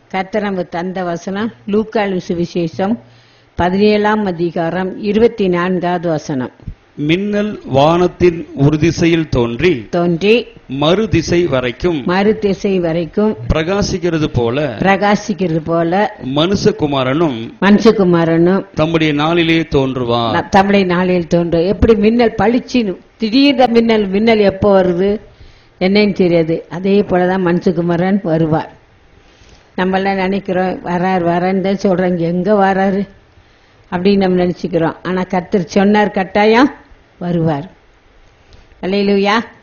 கர்த்தர் நமக்கு தந்த வசனம் லூக்காலு சுவிசேஷம் பதினேழாம் அதிகாரம் இருபத்தி நான்காவது வசனம் மின்னல் வானத்தின் ஒரு திசையில் தோன்றி தோன்றி மறு திசை வரைக்கும் மறு திசை வரைக்கும் பிரகாசிக்கிறது போல பிரகாசிக்கிறது போல மனுஷகுமாரனும் மனுஷகுமாரனும் தம்முடைய நாளிலே தோன்றுவார் ந- தமிழை நாளில் தோன்றும் எப்படி மின்னல் பளிச்சின்னு திடீர்னு மின்னல் மின்னல் எப்போ வருது என்னன்னு தெரியாது அதே போலதான் மனுஷகுமாரன் வருவார் நம்ம எல்லாம் நினைக்கிறோம் வரார் வரேன்னு தான் சொல்றாங்க எங்க வராரு அப்படின்னு நம்ம நினைச்சுக்கிறோம் ஆனா கர்த்தர் சொன்னார் கட்டாயம் வருவார் அல்லையிலுயா